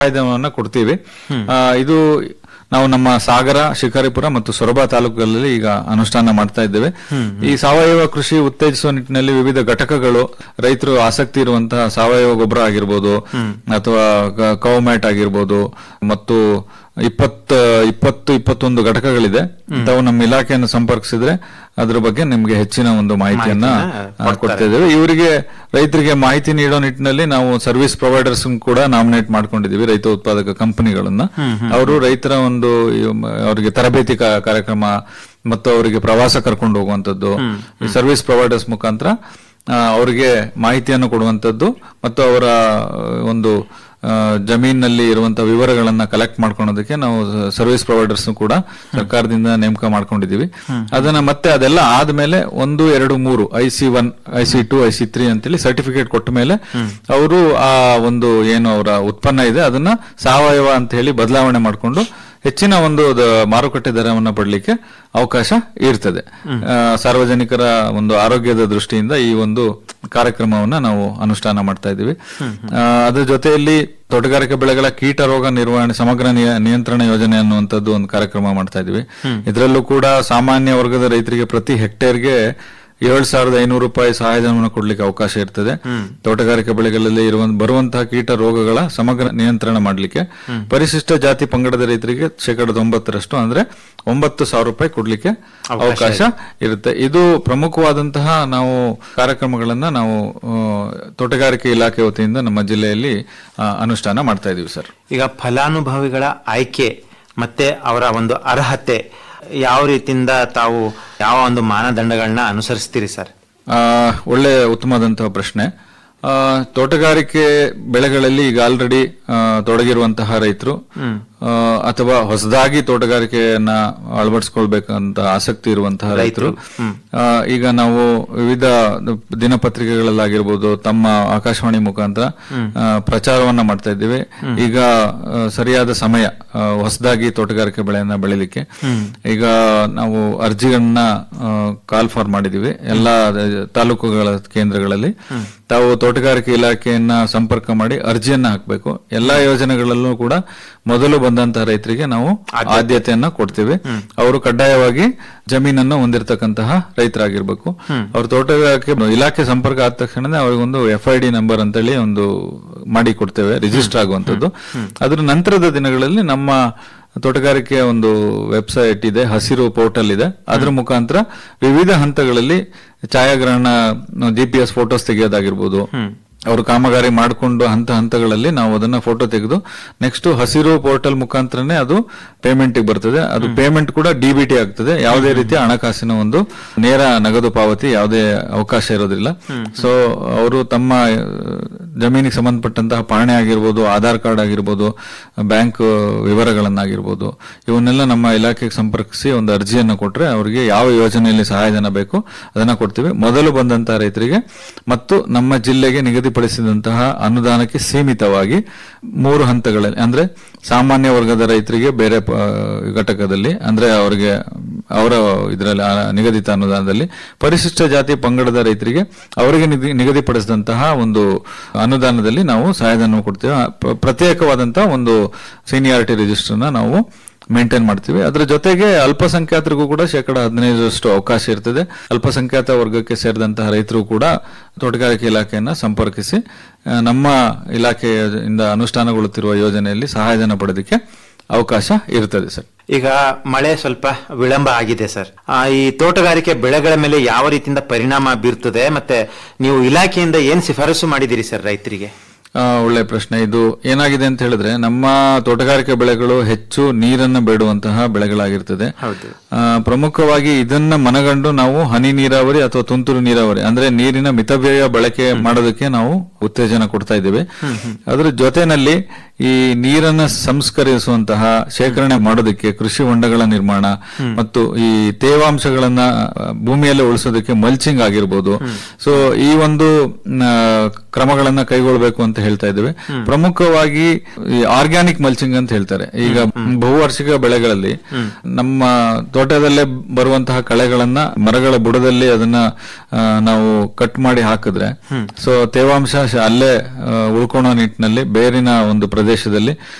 ಸಹಾಯಧನವನ್ನ ಕೊಡ್ತೀವಿ ಆ, ಇದು ನಾವು ನಮ್ಮ ಸಾಗರ ಶಿಕಾರಿಪುರ ಮತ್ತು ಸೊರಬ ತಾಲೂಕುಗಳಲ್ಲಿ ಈಗ ಅನುಷ್ಠಾನ ಮಾಡ್ತಾ ಇದ್ದೇವೆ ಈ ಸಾವಯವ ಕೃಷಿ ಉತ್ತೇಜಿಸುವ ನಿಟ್ಟಿನಲ್ಲಿ ವಿವಿಧ ಘಟಕಗಳು ರೈತರು ಆಸಕ್ತಿ ಇರುವಂತಹ ಸಾವಯವ ಗೊಬ್ಬರ ಆಗಿರ್ಬೋದು ಅಥವಾ ಕೌಮ್ಯಾಟ್ ಆಗಿರ್ಬೋದು ಮತ್ತು ಇಪ್ಪತ್ತ ಇಪ್ಪತ್ತು ಇಪ್ಪತ್ತೊಂದು ಘಟಕಗಳಿದೆ ತಾವು ನಮ್ಮ ಇಲಾಖೆಯನ್ನು ಸಂಪರ್ಕಿಸಿದ್ರೆ ಅದ್ರ ಬಗ್ಗೆ ನಿಮ್ಗೆ ಹೆಚ್ಚಿನ ಒಂದು ಮಾಹಿತಿಯನ್ನ ಆ, ಕೊಡ್ತಾ ಇದ್ದೇವೆ ಇವರಿಗೆ ರೈತರಿಗೆ ಮಾಹಿತಿ ನೀಡೋ ನಿಟ್ಟಿನಲ್ಲಿ ನಾವು ಸರ್ವಿಸ್ ಪ್ರೊವೈಡರ್ಸ್ ಕೂಡ ನಾಮಿನೇಟ್ ಮಾಡ್ಕೊಂಡಿದೀವಿ ರೈತ ಉತ್ಪಾದಕ ಕಂಪನಿಗಳನ್ನ ಅವರು ರೈತರ ಒಂದು ಈ ಮ- ಅವರಿಗೆ ತರಬೇತಿ ಕಾ- ಕಾರ್ಯಕ್ರಮ ಮತ್ತು ಅವರಿಗೆ ಪ್ರವಾಸ ಕರ್ಕೊಂಡು ಹೋಗುವಂತದ್ದು ಸರ್ವಿಸ್ ಪ್ರೊವೈಡರ್ಸ್ ಮುಖಾಂತರ ಆ, ಅವರಿಗೆ ಮಾಹಿತಿಯನ್ನು ಕೊಡುವಂತದ್ದು ಮತ್ತು ಅವರ ಆ, ಒಂದು ಆ, ಜಮೀನಿನಲ್ಲಿ ಇರುವಂತಹ ವಿವರಗಳನ್ನ ಕಲೆಕ್ಟ್ ಮಾಡ್ಕೊಳೋದಕ್ಕೆ ನಾವು ಸರ್ವಿಸ್ ಪ್ರೊವೈಡರ್ಸ್ ಕೂಡ ಸರ್ಕಾರದಿಂದ ನೇಮಕ ಮಾಡ್ಕೊಂಡಿದೀವಿ ಅದನ್ನ ಮತ್ತೆ ಅದೆಲ್ಲ ಆದ್ಮೇಲೆ ಒಂದು ಎರಡು ಮೂರು I C one I C two I C three ಅಂತೇಳಿ ಸರ್ಟಿಫಿಕೇಟ್ ಕೊಟ್ಟ ಮೇಲೆ ಅವರು ಆ ಒಂದು ಏನು ಅವರ ಉತ್ಪನ್ನ ಇದೆ ಅದನ್ನ ಸಾವಯವ ಅಂತ ಹೇಳಿ ಬದಲಾವಣೆ ಮಾಡಿಕೊಂಡು ಹೆಚ್ಚಿನ ಒಂದು ದ- ಮಾರುಕಟ್ಟೆ ದರವನ್ನು ಪಡಲಿಕ್ಕೆ ಅವಕಾಶ ಇರ್ತದೆ ಆ, ಸಾರ್ವಜನಿಕರ ಒಂದು ಆರೋಗ್ಯದ ದೃಷ್ಟಿಯಿಂದ ಈ ಒಂದು ಕಾರ್ಯಕ್ರಮವನ್ನ ನಾವು ಅನುಷ್ಠಾನ ಮಾಡ್ತಾ ಇದ್ದೀವಿ ಆ, ಅದ್ರ ಜೊತೆಯಲ್ಲಿ ತೋಟಗಾರಿಕೆ ಬೆಳೆಗಳ ಕೀಟ ರೋಗ ನಿರ್ವಹಣೆ ಸಮಗ್ರ ನಿಯ- ನಿಯಂತ್ರಣ ಯೋಜನೆ ಅನ್ನುವಂಥದ್ದು ಒಂದು ಕಾರ್ಯಕ್ರಮ ಮಾಡ್ತಾ ಇದ್ದೀವಿ ಇದರಲ್ಲೂ ಕೂಡ ಸಾಮಾನ್ಯ ವರ್ಗದ ರೈತರಿಗೆ ಪ್ರತಿ ಹೆಕ್ಟೇರ್ಗೆ ಏಳು ಸಾವಿರದ ಐನೂರು ರೂಪಾಯಿ ಸಹಾಯಧನವನ್ನು ಕೊಡ್ಲಿಕ್ಕೆ ಅವಕಾಶ ಇರ್ತದೆ ತೋಟಗಾರಿಕೆ ಬೆಳೆಗಳಲ್ಲಿ ಇರುವ ಬರುವಂತಹ ಕೀಟ ರೋಗಗಳ ಸಮಗ್ರ ನಿಯಂತ್ರಣ ಮಾಡಲಿಕ್ಕೆ ಪರಿಶಿಷ್ಟ ಜಾತಿ ಪಂಗಡದ ರೈತರಿಗೆ ಶೇಕಡದ ಒಂಬತ್ತರಷ್ಟು ಅಂದ್ರೆ ಒಂಬತ್ತು ಸಾವಿರ ರೂಪಾಯಿ ಕೊಡ್ಲಿಕ್ಕೆ ಅವಕಾಶ ಇರುತ್ತೆ ಇದು ಪ್ರಮುಖವಾದಂತಹ ನಾವು ಕಾರ್ಯಕ್ರಮಗಳನ್ನ ನಾವು ಆ, ತೋಟಗಾರಿಕೆ ಇಲಾಖೆ ವತಿಯಿಂದ ನಮ್ಮ ಜಿಲ್ಲೆಯಲ್ಲಿ ಆ, ಅನುಷ್ಠಾನ ಮಾಡ್ತಾ ಇದೀವಿ ಸರ್ ಈಗ ಫಲಾನುಭವಿಗಳ ಆಯ್ಕೆ ಮತ್ತೆ ಅವರ ಒಂದು ಅರ್ಹತೆ ಯಾವ ರೀತಿಯಿಂದ ತಾವು ಯಾವ ಒಂದು ಮಾನದಂಡಗಳನ್ನ ಅನುಸರಿಸ್ತೀರಿ ಸರ್ ಆ, ಒಳ್ಳೆ ಉತ್ತಮವಾದಂತಹ ಪ್ರಶ್ನೆ ಆ, ತೋಟಗಾರಿಕೆ ಬೆಳೆಗಳಲ್ಲಿ ಈಗ ಆಲ್ರೆಡಿ ತೊಡಗಿರುವಂತಹ ರೈತರು ಆ, ಅಥವಾ ಹೊಸದಾಗಿ ತೋಟಗಾರಿಕೆಯನ್ನ ಅಳವಡಿಸ್ಕೊಳ್ಬೇಕಂತ ಆಸಕ್ತಿ ಇರುವಂತಹ ರೈತರು ಆ, ಈಗ ನಾವು ವಿವಿಧ ದಿನಪತ್ರಿಕೆಗಳಲ್ಲಾಗಿರ್ಬೋದು ತಮ್ಮ ಆಕಾಶವಾಣಿ ಮುಖಾಂತರ ಆ, ಪ್ರಚಾರವನ್ನ ಮಾಡ್ತಾ ಇದ್ದೀವಿ ಈಗ ಆ, ಸರಿಯಾದ ಸಮಯ ಆ, ಹೊಸದಾಗಿ ತೋಟಗಾರಿಕೆ ಬೆಳೆಯನ್ನ ಬೆಳಿಲಿಕ್ಕೆ ಈಗ ನಾವು ಅರ್ಜಿಗಳನ್ನ ಕಾಲ್ ಫಾರ್ ಮಾಡಿದೀವಿ ಎಲ್ಲಾ ತಾಲೂಕುಗಳ ಕೇಂದ್ರಗಳಲ್ಲಿ ತಾವು ತೋಟಗಾರಿಕೆ ಇಲಾಖೆಯನ್ನ ಸಂಪರ್ಕ ಮಾಡಿ ಅರ್ಜಿಯನ್ನ ಹಾಕಬೇಕು ಎಲ್ಲಾ ಯೋಜನೆಗಳಲ್ಲೂ ಕೂಡ ಮೊದಲು ಬಂದಂತಹ ರೈತರಿಗೆ ನಾವು ಆದ್ಯತೆಯನ್ನ ಕೊಡ್ತೀವಿ ಅವರು ಕಡ್ಡಾಯವಾಗಿ ಜಮೀನನ್ನು ಹೊಂದಿರತಕ್ಕಂತಹ ರೈತರಾಗಿರ್ಬೇಕು ಅವ್ರ ತೋಟಗಾರಿಕೆ ಇಲಾಖೆ ಸಂಪರ್ಕ ಆದ ತಕ್ಷಣ ಅವರಿಗೊಂದು ಎಫ್ ಐ ಡಿ ನಂಬರ್ ಅಂತೇಳಿ ಒಂದು ಮಾಡಿ ಕೊಡ್ತೇವೆ ರಿಜಿಸ್ಟರ್ ಆಗುವಂತದ್ದು ಅದ್ರ ನಂತರದ ದಿನಗಳಲ್ಲಿ ನಮ್ಮ ತೋಟಗಾರಿಕೆ ಒಂದು ವೆಬ್ಸೈಟ್ ಇದೆ ಹಸಿರು ಪೋರ್ಟಲ್ ಇದೆ ಅದ್ರ ಮುಖಾಂತರ ವಿವಿಧ ಹಂತಗಳಲ್ಲಿ ಛಾಯಾಗ್ರಹಣ ಜಿ ಪಿ ಎಸ್ ಫೋಟೋಸ್ ತೆಗೆಯೋದಾಗಿರ್ಬೋದು ಅವರು ಕಾಮಗಾರಿ ಮಾಡಿಕೊಂಡು ಹಂತ ಹಂತಗಳಲ್ಲಿ ನಾವು ಅದನ್ನ ಫೋಟೋ ತೆಗೆದು ನೆಕ್ಸ್ಟ್ ಹಸಿರು ಪೋರ್ಟಲ್ ಮುಖಾಂತರನೇ ಅದು ಪೇಮೆಂಟ್ ಬರ್ತದೆ ಅದು ಪೇಮೆಂಟ್ ಕೂಡ ಡಿಬಿಟಿ ಆಗ್ತದೆ ಯಾವುದೇ ರೀತಿಯ ಹಣಕಾಸಿನ ಒಂದು ನೇರ ನಗದು ಪಾವತಿ ಯಾವುದೇ ಅವಕಾಶ ಇರೋದಿಲ್ಲ ಸೊ ಅವರು ತಮ್ಮ ಆ, ಜಮೀನಿಗೆ ಸಂಬಂಧಪಟ್ಟಂತಹ ಪಾಣೆ ಆಗಿರ್ಬೋದು ಆಧಾರ್ ಕಾರ್ಡ್ ಆಗಿರ್ಬೋದು ಬ್ಯಾಂಕ್ ವಿವರಗಳನ್ನಾಗಿರ್ಬೋದು ಇವನ್ನೆಲ್ಲ ನಮ್ಮ ಇಲಾಖೆಗೆ ಸಂಪರ್ಕಿಸಿ ಒಂದು ಅರ್ಜಿಯನ್ನು ಕೊಟ್ರೆ ಅವರಿಗೆ ಯಾವ ಯೋಜನೆಯಲ್ಲಿ ಸಹಾಯಧನ ಬೇಕು ಅದನ್ನ ಕೊಡ್ತೀವಿ ಮೊದಲು ಬಂದಂತಹ ರೈತರಿಗೆ ಮತ್ತು ನಮ್ಮ ಜಿಲ್ಲೆಗೆ ನಿಗದಿಪಡಿಸಿದಂತಹ ಅನುದಾನಕ್ಕೆ ಸೀಮಿತವಾಗಿ ಮೂರು ಹಂತಗಳಲ್ಲಿ ಅಂದ್ರೆ ಸಾಮಾನ್ಯ ವರ್ಗದ ರೈತರಿಗೆ ಬೇರೆ ಪ- ಘಟಕದಲ್ಲಿ ಅಂದ್ರೆ ಅವರಿಗೆ ಅವರ ಇದರಲ್ಲಿ ಆ ನಿಗದಿತ ಅನುದಾನದಲ್ಲಿ ಪರಿಶಿಷ್ಟ ಜಾತಿ ಪಂಗಡದ ರೈತರಿಗೆ ಅವರಿಗೆ ನಿಗದಿ- ನಿಗದಿಪಡಿಸಿದಂತಹ ಒಂದು ಅನುದಾನದಲ್ಲಿ ನಾವು ಸಹಾಯಧನ ಕೊಡ್ತೇವೆ ಆ ಪ್ರ- ಪ್ರತ್ಯೇಕವಾದಂತಹ ಒಂದು ಸೀನಿಯಾರಿಟಿ ರಿಜಿಸ್ಟರ್ನ ನಾವು ಮೇಂಟೈನ್ ಮಾಡ್ತೀವಿ ಅದರ ಜೊತೆಗೆ ಅಲ್ಪಸಂಖ್ಯಾತರಿಗೂ ಕೂಡ ಶೇಕಡ ಹದಿನೈದರಷ್ಟು ಅವಕಾಶ ಇರ್ತದೆ ಅಲ್ಪಸಂಖ್ಯಾತ ವರ್ಗಕ್ಕೆ ಸೇರಿದಂತಹ ರೈತರು ಕೂಡ ತೋಟಗಾರಿಕೆ ಇಲಾಖೆಯನ್ನ ಸಂಪರ್ಕಿಸಿ ಆ, ನಮ್ಮ ಇಲಾಖೆಯಿಂದ ಅನುಷ್ಠಾನಗೊಳ್ಳುತ್ತಿರುವ ಯೋಜನೆಯಲ್ಲಿ ಸಹಾಯಧನ ಪಡೆದಕ್ಕೆ ಅವಕಾಶ ಇರ್ತದೆ ಸರ್ ಈಗ ಮಳೆ ಸ್ವಲ್ಪ ವಿಳಂಬ ಆಗಿದೆ ಸರ್ ಆ, ಈ ತೋಟಗಾರಿಕೆ ಬೆಳೆಗಳ ಮೇಲೆ ಯಾವ ರೀತಿಯಿಂದ ಪರಿಣಾಮ ಬೀರ್ತದೆ ಮತ್ತೆ ನೀವು ಇಲಾಖೆಯಿಂದ ಏನ್ ಶಿಫಾರಸು ಮಾಡಿದಿರಿ ಸರ್ ರೈತರಿಗೆ ಆ, ಒಳ್ಳೆ ಪ್ರಶ್ನೆ ಇದು ಏನಾಗಿದೆ ಅಂತ ಹೇಳಿದ್ರೆ ನಮ್ಮ ತೋಟಗಾರಿಕೆ ಬೆಳೆಗಳು ಹೆಚ್ಚು ನೀರನ್ನ ಬೇಡುವಂತಹ ಬೆಳೆಗಳಾಗಿರ್ತದೆ ಹೌದು ಆ, ಪ್ರಮುಖವಾಗಿ ಇದನ್ನ ಮನಗಂಡು ನಾವು ಹನಿ ನೀರಾವರಿ ಅಥವಾ ತುಂತುರು ನೀರಾವರಿ ಅಂದ್ರೆ ನೀರಿನ ಮಿತವ್ಯಯ ಬಳಕೆ ಮಾಡೋದಕ್ಕೆ ನಾವು ಉತ್ತೇಜನ ಕೊಡ್ತಾ ಇದ್ದೇವೆ ಅದರ ಜೊತೆನಲ್ಲಿ ಈ ನೀರನ್ನ ಸಂಸ್ಕರಿಸುವಂತಹ ಶೇಖರಣೆ ಮಾಡೋದಕ್ಕೆ ಕೃಷಿ ಹೊಂಡಗಳ ನಿರ್ಮಾಣ ಮತ್ತು ಈ ತೇವಾಂಶಗಳನ್ನ ಆ, ಭೂಮಿಯಲ್ಲೇ ಉಳಿಸೋದಕ್ಕೆ ಮಲ್ಚಿಂಗ್ ಆಗಿರ್ಬೋದು ಸೊ ಈ ಒಂದು ಆ, ಕ್ರಮಗಳನ್ನ ಕೈಗೊಳ್ಳಬೇಕು ಅಂತ ಹೇಳ್ತಾ ಇದ್ದೇವೆ ಪ್ರಮುಖವಾಗಿ ಈ ಆರ್ಗ್ಯಾನಿಕ್ ಮಲ್ಚಿಂಗ್ ಅಂತ ಹೇಳ್ತಾರೆ ಈಗ ಬಹುವಾರ್ಷಿಕ ಬೆಳೆಗಳಲ್ಲಿ ನಮ್ಮ ತೋಟದಲ್ಲೇ ಬರುವಂತಹ ಕಳೆಗಳನ್ನ ಮರಗಳ ಬುಡದಲ್ಲಿ ಅದನ್ನ ಆ, ನಾವು ಕಟ್ ಮಾಡಿ ಹಾಕಿದ್ರೆ ಸೊ ತೇವಾಂಶ ಅಲ್ಲೇ ಆ, ಉಳ್ಕೊಳ್ಳೋ ನಿಟ್ಟಿನಲ್ಲಿ ಬೇರಿನ ಒಂದು ಪ್ರದೇಶದಲ್ಲಿ